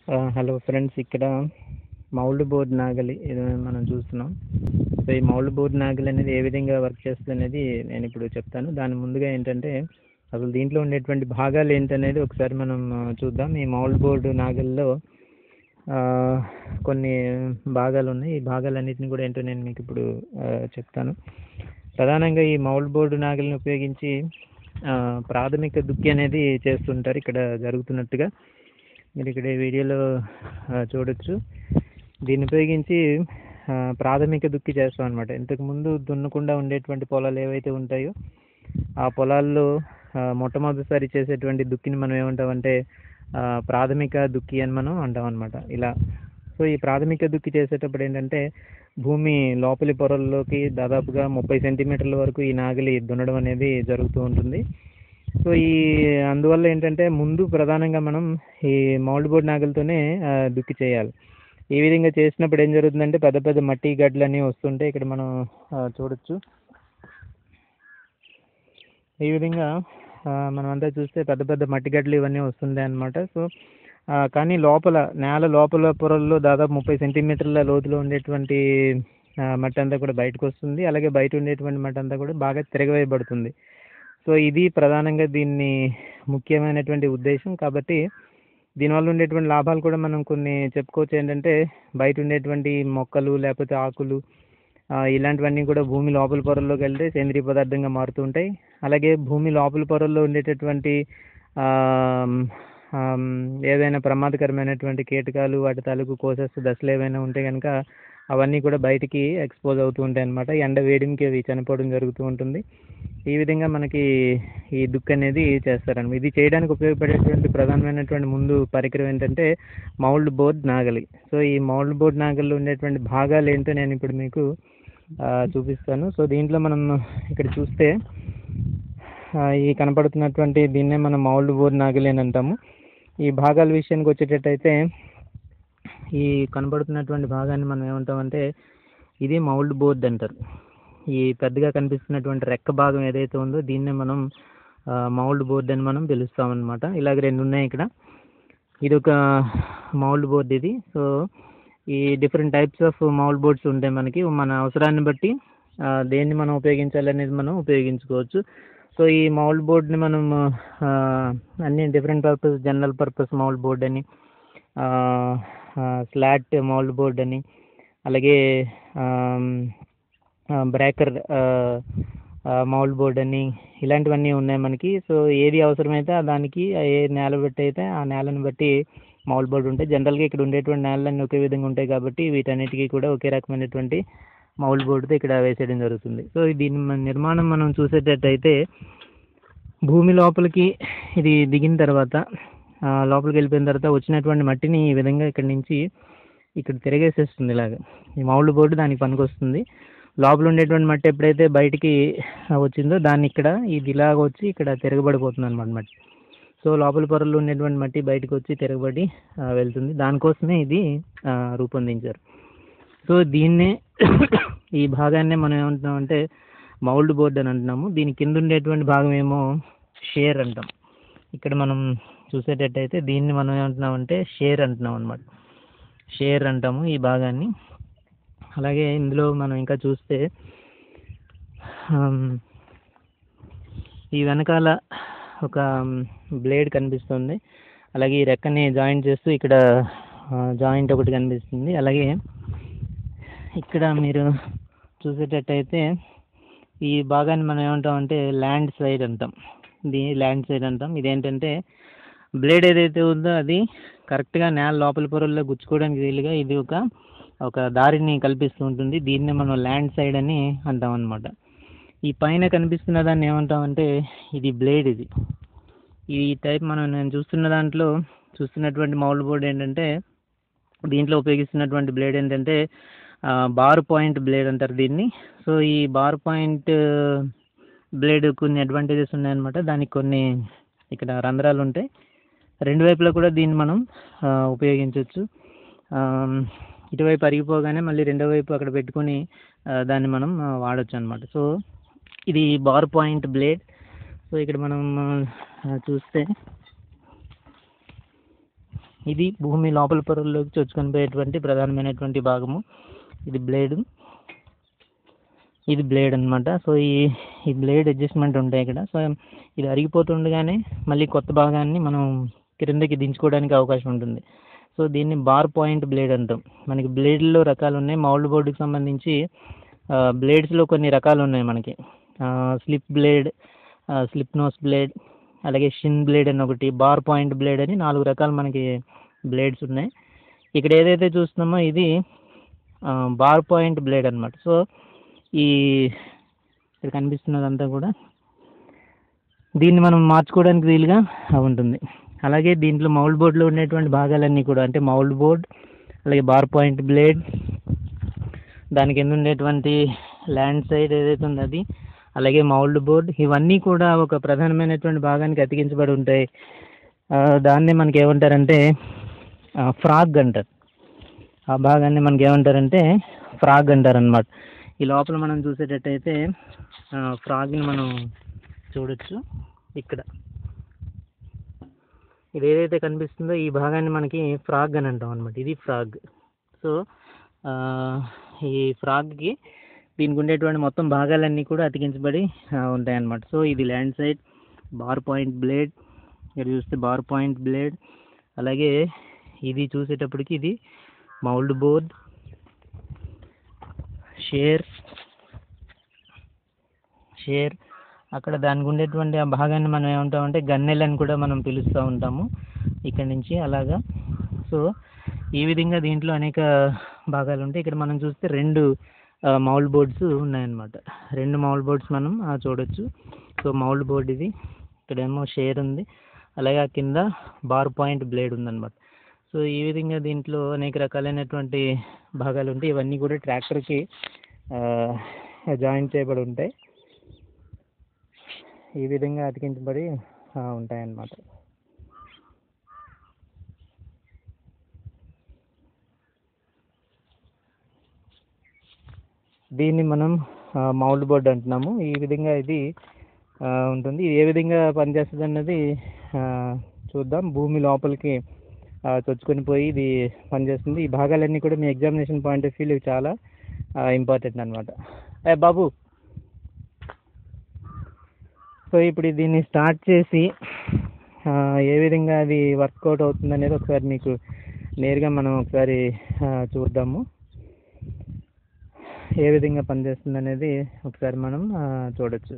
hello friends ఇక్కడ mould board నాగలి ఇది మనం చూస్తున్నాం సో ఈ మౌల్డ్ బోర్డ్ నాగలి అనేది ఏ విధంగా వర్క్ చేస్తుంది అనేది నేను ఇప్పుడు చెప్తాను దాని ముందుగా ఏంటంటే అసలు దీంట్లో ఉండేటువంటి భాగాలు ఏంటనేది ఒకసారి మనం ఆ, చూద్దాం ఈ మౌల్డ్ బోర్డ్ నాగలిలో ఆ, కొన్ని భాగాలు ఉన్నాయి ఈ భాగాలన్నిటిని కూడా ఏంటో నేను మీకు ఇప్పుడు ఆ, చెప్తాను ప్రధానంగా ఈ మౌల్డ్ బోర్డు నాగలిని ఉపయోగించి ఆ, ప్రాథమిక దుక్కి అనేది చేస్తుంటారు ఇక్కడ జరుగుతున్నట్టుగా మీరు ఇక్కడ ఈ వీడియోలో ఆ, చూడొచ్చు దీన్ని ఉపయోగించి ఆ, ప్రాథమిక దుక్కి చేస్తాం అనమాట ఇంతకుముందు దున్నకుండా ఉండేటువంటి పొలాలు ఏవైతే ఉంటాయో ఆ పొలాల్లో ఆ, మొట్టమొదటిసారి చేసేటువంటి దుక్కిని మనం ఏమంటామంటే ఆ, ప్రాథమిక దుక్కి అని మనం అంటాం అనమాట ఇలా సో ఈ ప్రాథమిక దుక్కి చేసేటప్పుడు ఏంటంటే భూమి లోపలి పొరల్లోకి దాదాపుగా ముప్పై సెంటీమీటర్ల వరకు ఈ నాగలి దున్నడం అనేది జరుగుతూ ఉంటుంది సో ఈ అందువల్ల ఏంటంటే ముందు ప్రధానంగా మనం ఈ మౌల్డ్ బోర్డ్ నాగలితోనే ఆ, దుక్కి చేయాలి ఈ విధంగా చేసినప్పుడు ఏం జరుగుతుందంటే పెద్ద పెద్ద మట్టి గడ్డలు అనేవి వస్తుంటే ఇక్కడ మనం ఆ, చూడొచ్చు ఈ విధంగా ఆ, మనం అంతా చూస్తే పెద్ద పెద్ద మట్టి గడ్డలు ఇవన్నీ వస్తుంటాయి అన్నమాట సో ఆ, కానీ లోపల నేల లోపల పొరల్లో దాదాపు ముప్పై సెంటీమీటర్ల లోతులో ఉండేటువంటి ఆ, మట్టి అంతా కూడా బయటకు వస్తుంది అలాగే బయట ఉండేటువంటి మట్టి అంతా కూడా బాగా తిరగవేయబడుతుంది సో ఇది ప్రధానంగా దీన్ని ముఖ్యమైనటువంటి ఉద్దేశం కాబట్టి దీనివల్ల ఉండేటువంటి లాభాలు కూడా మనం కొన్ని చెప్పుకోవచ్చు ఏంటంటే బయట ఉండేటువంటి మొక్కలు లేకపోతే ఆకులు ఆ, ఇలాంటివన్నీ కూడా భూమి లోపల పొరల్లోకి వెళ్తే సేంద్రియ పదార్థంగా మారుతూ ఉంటాయి అలాగే భూమి లోపల పొరల్లో ఉండేటటువంటి ఆమ్, ఆమ్, ఏదైనా ప్రమాదకరమైనటువంటి కీటకాలు వాటి తాలూకు కోసెస్ దశలు ఏవైనా ఉంటే కనుక అవన్నీ కూడా బయటికి ఎక్స్పోజ్ అవుతూ ఉంటాయి అన్నమాట ఎండ వేడిమికి అవి చనిపోవడం జరుగుతూ ఉంటుంది ఈ విధంగా మనకి ఈ దుక్కు అనేది చేస్తారన్నమాట ఇది చేయడానికి ఉపయోగపడేటువంటి ప్రధానమైనటువంటి ముందు పరికరం ఏంటంటే మౌల్డ్ బోర్డ్ నాగలి సో ఈ మౌల్డ్ బోర్డ్ నాగలిలో ఉండేటువంటి భాగాలు ఏంటో నేను ఇప్పుడు మీకు ఆ, చూపిస్తాను సో దీంట్లో మనం ఇక్కడ చూస్తే ఆ, ఈ కనపడుతున్నటువంటి దీన్నే మనం మౌల్డ్ బోర్డ్ నాగలి అని అంటాము ఈ భాగాల విషయానికి వచ్చేటట్టయితే ఈ కనబడుతున్నటువంటి భాగాన్ని మనం ఏమంటామంటే ఇది మౌల్డ్ బోర్డ్ అంటారు ఈ పెద్దగా కనిపిస్తున్నటువంటి రెక్క భాగం ఏదైతే ఉందో దీన్నే మనం ఆ, మౌల్డ్ బోర్డ్ అని మనం పిలుస్తాం అనమాట ఇలాగ రెండు ఉన్నాయి ఇక్కడ ఇది ఒక మౌల్డ్ బోర్డ్ ఇది సో ఈ different types of mould boards ఉంటాయి మనకి మన అవసరాన్ని బట్టి ఆ, దేన్ని మనం ఉపయోగించాలనేది మనం ఉపయోగించుకోవచ్చు సో ఈ మౌల్డ్ బోర్డ్ని మనం ఆ, అన్ని different purpose general purpose mould board అని స్లాట్ మౌల్డ్ బోర్డ్ అని అలాగే బ్రేకర్ మౌల్డ్ బోర్డ్ అని ఇలాంటివన్నీ ఉన్నాయి మనకి సో ఏది అవసరమైతే ఆ దానికి ఏ నేల బట్టి అయితే ఆ నేలను బట్టి మౌల్డ్ బోర్డ్ ఉంటాయి జనరల్గా ఇక్కడ ఉండేటువంటి నేలలన్నీ ఒకే విధంగా ఉంటాయి కాబట్టి వీటన్నిటికీ కూడా ఒకే రకమైనటువంటి మౌల్డ్ బోర్డ్తో ఇక్కడ వేసేయడం జరుగుతుంది సో దీని మన నిర్మాణం మనం చూసేటట్టయితే భూమి లోపలికి ఇది దిగిన తర్వాత ఆ, లోపలికి వెళ్ళిపోయిన తర్వాత వచ్చినటువంటి మట్టిని ఈ విధంగా ఇక్కడ నుంచి ఇక్కడ తిరగేసేస్తుంది ఇలాగ ఈ మౌల్డ్ బోర్డు దానికి పనికొస్తుంది లోపల ఉండేటువంటి మట్టి ఎప్పుడైతే బయటికి ఆ, వచ్చిందో దాన్ని ఇక్కడ ఇది ఇలాగ వచ్చి ఇక్కడ తిరగబడిపోతుంది అనమాట మట్టి సో లోపల పొరల్లో ఉండేటువంటి మట్టి బయటకు వచ్చి తిరగబడి ఆ, వెళ్తుంది దానికోసమే ఇది ఆ, రూపొందించారు సో దీన్నే ఈ భాగాన్నే మనం ఏమంటున్నామంటే మౌల్డ్ బోర్డ్ అని అంటున్నాము దీని కింద ఉండేటువంటి భాగం ఏమో షేర్ అంటాం ఇక్కడ మనం చూసేటట్టయితే దీన్ని మనం ఏమంటున్నామంటే షేర్ అంటున్నాం అనమాట షేర్ అంటాము ఈ భాగాన్ని అలాగే ఇందులో మనం ఇంకా చూస్తే ఆమ్, ఈ వెనకాల ఒక బ్లేడ్ కనిపిస్తుంది అలాగే ఈ రెక్కని జాయింట్ చేస్తూ ఇక్కడ జాయింట్ ఒకటి కనిపిస్తుంది అలాగే ఇక్కడ మీరు చూసేటట్టయితే ఈ భాగాన్ని మనం ఏమంటామంటే ల్యాండ్ సైడ్ అంటాం దీన్ని ల్యాండ్ సైడ్ అంటాం ఇదేంటంటే బ్లేడ్ ఏదైతే ఉందో అది కరెక్ట్గా నేల లోపల పొరల్లో గుచ్చుకోవడానికి వీలుగా ఇది ఒక ఒక దారిని కల్పిస్తూ ఉంటుంది దీన్ని మనం ల్యాండ్ సైడ్ అని అంటాం అనమాట ఈ పైన కనిపిస్తున్న దాన్ని ఏమంటామంటే ఇది బ్లేడ్ ఇది ఈ టైప్ మనం నేను చూస్తున్న దాంట్లో చూస్తున్నటువంటి మౌల్డ్ బోర్డ్ ఏంటంటే దీంట్లో ఉపయోగిస్తున్నటువంటి బ్లేడ్ ఏంటంటే బార్ పాయింట్ బ్లేడ్ అంటారు దీన్ని సో ఈ బార్ పాయింట్ బ్లేడ్ కొన్ని అడ్వాంటేజెస్ ఉన్నాయన్నమాట దానికి కొన్ని ఇక్కడ రంధ్రాలు ఉంటాయి రెండు వైపులా కూడా దీన్ని మనం ఆ, ఉపయోగించవచ్చు ఆమ్, ఇటువైపు అరిగిపోగానే మళ్ళీ రెండో వైపు అక్కడ పెట్టుకొని ఆ, దాన్ని మనం ఆ, వాడొచ్చు అనమాట సో ఇది బార్ పాయింట్ బ్లేడ్ సో ఇక్కడ మనం ఆ, చూస్తే ఇది భూమి లోపల పొరల్లోకి చొచ్చుకొని పోయేటువంటి ప్రధానమైనటువంటి భాగము ఇది బ్లేడ్ ఇది బ్లేడ్ అన్నమాట సో ఈ ఈ బ్లేడ్ అడ్జస్ట్మెంట్ ఉంటాయి ఇక్కడ సో ఇది అరిగిపోతుండగానే మళ్ళీ కొత్త భాగాన్ని మనం క్రిందకి దించుకోవడానికి అవకాశం ఉంటుంది సో దీన్ని బార్ పాయింట్ బ్లేడ్ అంటాం మనకి బ్లేడ్లో రకాలు ఉన్నాయి మౌల్డ్ బోర్డుకి సంబంధించి బ్లేడ్స్లో కొన్ని రకాలు ఉన్నాయి మనకి slip blade slip nose blade అలాగే షిన్ బ్లేడ్ అని ఒకటి బార్ పాయింట్ బ్లేడ్ అని నాలుగు రకాలు మనకి బ్లేడ్స్ ఉన్నాయి ఇక్కడ ఏదైతే చూస్తున్నామో ఇది బార్ పాయింట్ బ్లేడ్ అన్నమాట సో ఈ ఇక్కడ కనిపిస్తున్నదంతా కూడా దీన్ని మనం మార్చుకోవడానికి వీలుగా ఉంటుంది అలాగే దీంట్లో మౌల్డ్ బోర్డ్లో ఉండేటువంటి భాగాలన్నీ కూడా అంటే మౌల్డ్ బోర్డ్ అలాగే బార్ పాయింట్ బ్లేడ్ దాని కింద ఉండేటువంటి ల్యాండ్ సైడ్ ఏదైతే ఉందో అది అలాగే మౌల్డ్ బోర్డ్ ఇవన్నీ కూడా ఒక ప్రధానమైనటువంటి భాగానికి అతికించబడి ఉంటాయి ఆ, దాన్ని మనకి ఏమంటారంటే ఫ్రాగ్ అంటారు ఆ భాగాన్ని మనకి ఏమంటారంటే ఫ్రాగ్ అంటారు అనమాట ఈ లోపల మనం చూసేటట్టయితే ఫ్రాగ్ని మనం చూడొచ్చు ఇక్కడ ఇది ఏదైతే కనిపిస్తుందో ఈ భాగాన్ని మనకి ఫ్రాగ్ అని అంటాం అనమాట ఇది ఫ్రాగ్ సో ఆ, ఈ ఫ్రాగ్కి దీనికి ఉండేటువంటి మొత్తం భాగాలన్నీ కూడా అతికించబడి ఆ, ఉంటాయన్నమాట సో ఇది land side bar point blade ఇక్కడ చూస్తే బార్ పాయింట్ బ్లేడ్ అలాగే ఇది చూసేటప్పటికి ఇది మౌల్డ్ బోర్డ్ షేర్ షేర్ అక్కడ దానికి ఉండేటువంటి ఆ భాగాన్ని మనం ఏమంటామంటే గన్నెల్ అని కూడా మనం పిలుస్తూ ఉంటాము ఇక్కడ నుంచి అలాగా సో ఈ విధంగా దీంట్లో అనేక భాగాలు ఉంటాయి ఇక్కడ మనం చూస్తే రెండు మౌల్డ్ బోర్డ్స్ ఉన్నాయన్నమాట రెండు మౌల్డ్ బోర్డ్స్ మనం ఆ, చూడొచ్చు సో మౌల్డ్ బోర్డ్ ఇది ఇక్కడేమో షేర్ ఉంది అలాగే ఆ కింద బార్ పాయింట్ బ్లేడ్ ఉందన్నమాట సో ఈ విధంగా దీంట్లో అనేక రకాలైనటువంటి భాగాలు ఉంటాయి ఇవన్నీ కూడా ట్రాక్టర్కి జాయిన్ చేయబడి ఉంటాయి ఈ విధంగా అతికించబడి ఆ, ఉంటాయన్నమాట దీన్ని మనం మౌల్డ్ బోర్డ్ అంటున్నాము ఈ విధంగా ఇది ఆ, ఉంటుంది ఇది ఏ విధంగా పనిచేస్తుంది అన్నది ఆ, చూద్దాం భూమి లోపలికి ఆ, చొచ్చుకొని పోయి ఇది పనిచేస్తుంది ఈ భాగాలన్నీ కూడా మీ ఎగ్జామినేషన్ పాయింట్ ఆఫ్ వ్యూ చాలా ఇంపార్టెంట్ అనమాట ఏ బాబు సో ఇప్పుడు దీన్ని స్టార్ట్ చేసి ఆ, ఏ విధంగా అది వర్కౌట్ అవుతుంది అనేది ఒకసారి మీకు నేరుగా మనం ఒకసారి ఆ, చూద్దాము ఏ విధంగా పనిచేస్తుంది అనేది ఒకసారి మనం ఆ, చూడొచ్చు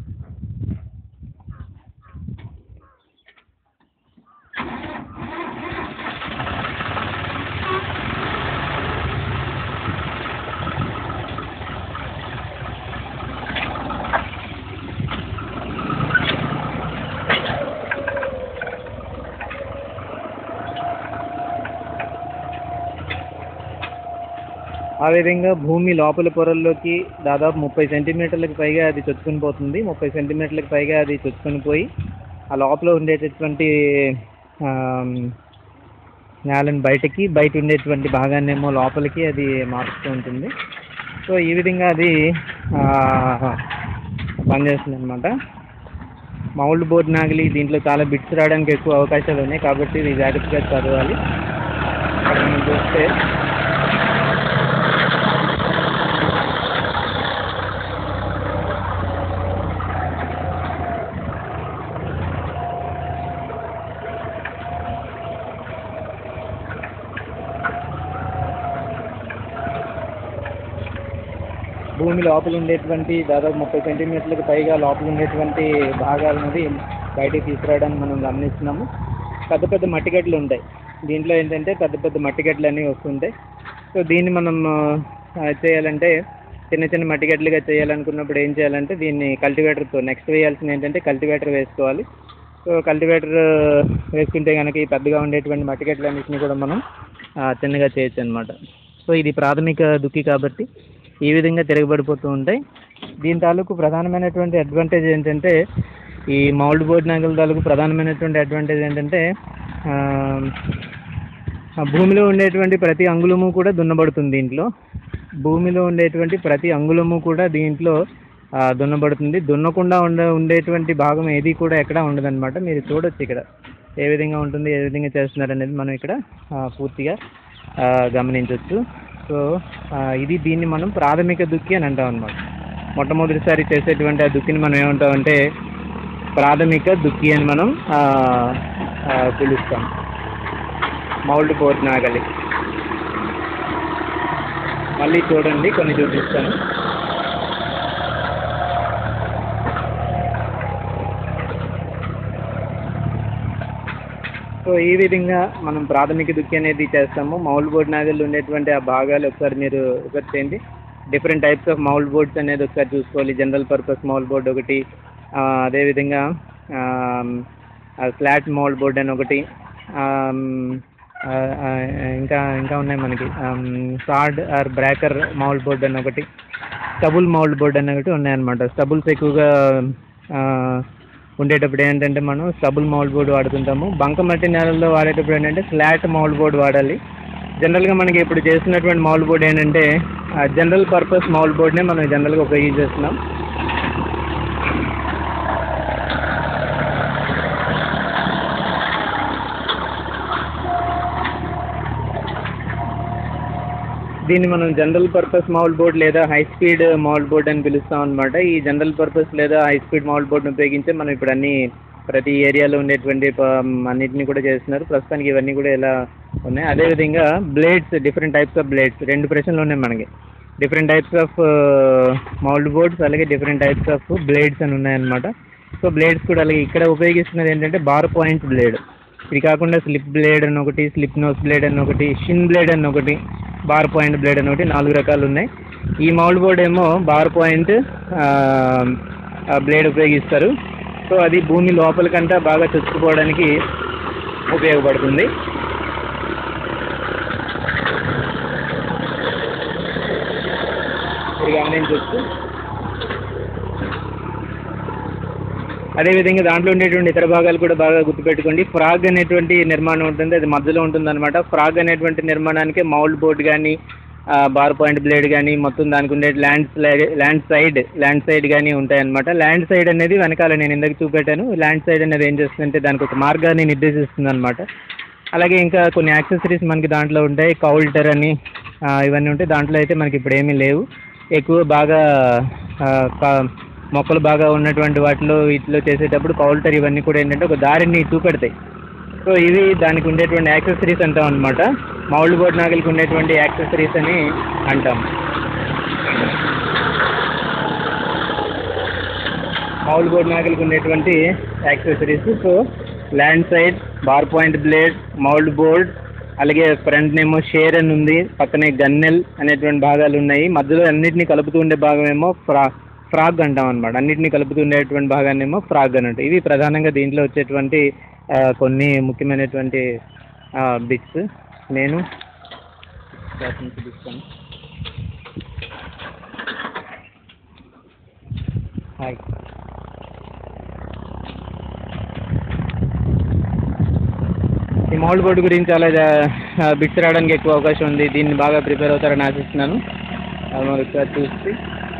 ఆ విధంగా భూమి లోపల పొరల్లోకి దాదాపు ముప్పై సెంటీమీటర్లకు పైగా అది చొచ్చుకొని పోతుంది ముప్పై సెంటీమీటర్లకు పైగా అది చొచ్చుకొని పోయి ఆ లోపల ఉండేటటువంటి ఆమ్, నేలని బయటకి బయట ఉండేటువంటి భాగాన్ని ఏమో లోపలికి అది మారుస్తూ ఉంటుంది సో ఈ విధంగా అది ఆ, పనిచేస్తుంది అనమాట మౌల్డ్ బోర్డ్ నాగిలి దీంట్లో చాలా బిట్స్ రావడానికి ఎక్కువ అవకాశాలు ఉన్నాయి కాబట్టి ఇది జాగ్రత్తగా చదవాలి ఇక్కడ మనం చూస్తే భూమి లోపల ఉండేటువంటి దాదాపు ముప్పై సెంటీమీటర్లకు పైగా లోపల ఉండేటువంటి భాగాలు అనేది బయటికి తీసుకురావడానికి మనం గమనిస్తున్నాము పెద్ద పెద్ద మట్టిగడ్డలు ఉంటాయి దీంట్లో ఏంటంటే పెద్ద పెద్ద మట్టిగడ్డలు అనేవి వస్తుంటాయి సో దీన్ని మనం ఆ, చేయాలంటే చిన్న చిన్న మట్టిగడ్డలుగా చేయాలనుకున్నప్పుడు ఏం చేయాలంటే దీన్ని కల్టివేటర్తో నెక్స్ట్ వేయాల్సింది ఏంటంటే కల్టివేటర్ వేసుకోవాలి సో కల్టివేటర్ వేసుకుంటే కనుక ఈ పెద్దగా ఉండేటువంటి మట్టిగడ్డలన్నింటినీ కూడా మనం ఆ, చిన్నగా చేయొచ్చు అనమాట సో ఇది ప్రాథమిక దుక్కి కాబట్టి ఈ విధంగా తిరగబడిపోతూ ఉంటాయి దీని తాలూకు ప్రధానమైనటువంటి అడ్వాంటేజ్ ఏంటంటే ఈ మౌల్డ్ బోర్డ్ నగల తాలూకు ప్రధానమైనటువంటి అడ్వాంటేజ్ ఏంటంటే ఆ, ఆ భూమిలో ఉండేటువంటి ప్రతి అంగుళము కూడా దున్నబడుతుంది దీంట్లో భూమిలో ఉండేటువంటి ప్రతి అంగుళము కూడా దీంట్లో ఆ, దున్నబడుతుంది దున్నకుండా ఉండే ఉండేటువంటి భాగం ఏది కూడా ఎక్కడ ఉండదన్నమాట మీరు చూడొచ్చు ఇక్కడ ఏ విధంగా ఉంటుంది ఏ విధంగా చేస్తున్నారు అనేది మనం ఇక్కడ ఆ, పూర్తిగా ఆ, గమనించవచ్చు సో ఆ, ఇది దీన్ని మనం ప్రాథమిక దుక్కి అని అంటాం అనమాట మొట్టమొదటిసారి చేసేటువంటి ఆ దుక్కిని మనం ఏమంటామంటే ప్రాథమిక దుక్కి అని మనం ఆ, ఆ, పిలుస్తాం మౌల్డ్ పోర్ట్ నాగలి మళ్ళీ చూడండి కొన్ని చూపిస్తాను సో ఈ విధంగా మనం ప్రాథమిక దుక్కి అనేది చేస్తాము మౌల్డ్ బోర్డ్ నాగళ్ళు ఉండేటువంటి ఆ భాగాలు ఒకసారి మీరు ఒకసారి చేయండి different types of mould boards అనేది ఒకసారి చూసుకోవాలి జనరల్ పర్పస్ మౌల్డ్ బోర్డ్ ఒకటి ఆ, అదేవిధంగా ఫ్లాట్ మౌల్డ్ బోర్డ్ అని ఒకటి ఆమ్, ఆ, ఆ, ఇంకా ఇంకా ఉన్నాయి మనకి sod or breaker mould board అని ఒకటి స్టబుల్ మౌల్డ్ బోర్డ్ అని ఒకటి ఉన్నాయన్నమాట స్టబుల్స్ ఎక్కువగా ఆ, ఉండేటప్పుడు ఏంటంటే మనం స్టబుల్ మౌల్డ్ బోర్డ్ వాడుతుంటాము బంకమట్టి నేలల్లో వాడేటప్పుడు ఏంటంటే ఫ్లాట్ మౌల్డ్ బోర్డ్ వాడాలి జనరల్గా మనకి ఇప్పుడు చేస్తున్నటువంటి మౌల్డ్ బోర్డ్ ఏంటంటే జనరల్ పర్పస్ మౌల్డ్ బోర్డ్నే మనం జనరల్గా ఉపయోగించేస్తున్నాం చేస్తున్నాం దీన్ని మనం జనరల్ పర్పస్ మౌల్డ్ బోర్డ్ లేదా హై స్పీడ్ మౌల్డ్ బోర్డ్ అని పిలుస్తాం అనమాట ఈ జనరల్ పర్పస్ లేదా హై స్పీడ్ మౌల్డ్ బోర్డ్ని ఉపయోగించి మనం ఇప్పుడు అన్ని ప్రతి ఏరియాలో ఉండేటువంటి ప- అన్నిటిని కూడా చేస్తున్నారు ప్రస్తుతానికి ఇవన్నీ కూడా ఇలా ఉన్నాయి అదేవిధంగా blades different types of blades రెండు ప్రశ్నలు ఉన్నాయి మనకి different types of mould boards అలాగే డిఫరెంట్ టైప్స్ ఆఫ్ బ్లేడ్స్ అని ఉన్నాయన్నమాట సో బ్లేడ్స్ కూడా అలాగే ఇక్కడ ఉపయోగిస్తున్నది ఏంటంటే బార్ పాయింట్ బ్లేడ్ ఇది కాకుండా స్లిప్ బ్లేడ్ అని ఒకటి స్లిప్ నోస్ బ్లేడ్ అని ఒకటి షిన్ బ్లేడ్ అని ఒకటి బార్ పాయింట్ బ్లేడ్ అని ఒకటి నాలుగు రకాలు ఉన్నాయి ఈ మౌల్డ్ బోర్డ్ ఏమో బార్ పాయింట్ బ్లేడ్ ఉపయోగిస్తారు సో అది భూమి లోపలికంతా బాగా చొచ్చుకుపోవడానికి ఉపయోగపడుతుంది మీరు గమనించవచ్చు అదేవిధంగా దాంట్లో ఉండేటువంటి ఇతర భాగాలు కూడా బాగా గుర్తుపెట్టుకోండి ఫ్రాగ్ అనేటువంటి నిర్మాణం ఉంటుంది అది మధ్యలో ఉంటుంది అనమాట ఫ్రాగ్ అనేటువంటి నిర్మాణానికి మౌల్డ్ బోర్డ్ కానీ బార్ పాయింట్ బ్లేడ్ కానీ మొత్తం దానికి ఉండే land slide land side land side కానీ ఉంటాయన్నమాట ల్యాండ్ సైడ్ అనేది వెనకాల నేను ఇందాక చూపెట్టాను ల్యాండ్ సైడ్ అనేది ఏం చేస్తుందంటే దానికి ఒక మార్గాన్ని నిర్దేశిస్తుంది అనమాట అలాగే ఇంకా కొన్ని యాక్సెసరీస్ మనకి దాంట్లో ఉంటాయి కౌల్టర్ అని ఆ, ఇవన్నీ ఉంటాయి దాంట్లో అయితే మనకి ఇప్పుడు ఏమీ లేవు ఎక్కువ బాగా ఆ, క- మొక్కలు బాగా ఉన్నటువంటి వాటిలో వీటిలో చేసేటప్పుడు కౌల్టర్ ఇవన్నీ కూడా ఏంటంటే ఒక దారిని చూపెడతాయి సో ఇవి దానికి ఉండేటువంటి యాక్సెసరీస్ అంటాం అనమాట మౌల్డ్ బోర్డ్ నాగలికి ఉండేటువంటి యాక్సెసరీస్ అని అంటాం మౌల్డ్ బోర్డ్ నాగలికి ఉండేటువంటి accessories so land side bar point blade mould board అలాగే ఫ్రంట్ నేమో షేర్ అని ఉంది పక్కనే గన్నెల్ అనేటువంటి భాగాలు ఉన్నాయి మధ్యలో అన్నిటిని కలుపుతూ ఉండే భాగం ఏమో ఫ్రా ఫ్రాగ్ అంటాం అనమాట అన్నిటిని కలుపుతూ ఉండేటువంటి భాగాన్ని ఏమో ఫ్రాగ్ అని ఉంటాయి ఇవి ప్రధానంగా దీంట్లో వచ్చేటువంటి ఆ, కొన్ని ముఖ్యమైనటువంటి బిట్స్ నేను వాటిని చూపిస్తాను హాయ్ ఈ మౌల్డ్ బోర్డు గురించి చాలా బిట్స్ రావడానికి ఎక్కువ అవకాశం ఉంది దీన్ని బాగా ప్రిపేర్ అవుతారని ఆశిస్తున్నాను అది మరి ఒకసారి చూసి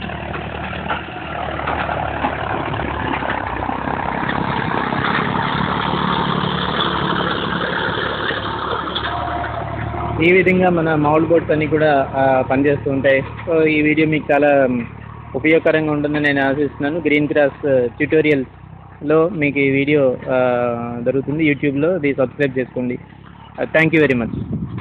ఈ విధంగా మన మౌల్డ్ బోర్డ్స్ అన్నీ కూడా ఆ, పనిచేస్తూ ఉంటాయి సో ఈ వీడియో మీకు చాలా మ్, ఉపయోగకరంగా ఉంటుందని నేను ఆశిస్తున్నాను గ్రీన్ క్రాస్ ట్యూటోరియల్స్లో మీకు ఈ వీడియో ఆ, దొరుకుతుంది యూట్యూబ్లో ఇది సబ్స్క్రైబ్ చేసుకోండి థ్యాంక్ యూ వెరీ మచ్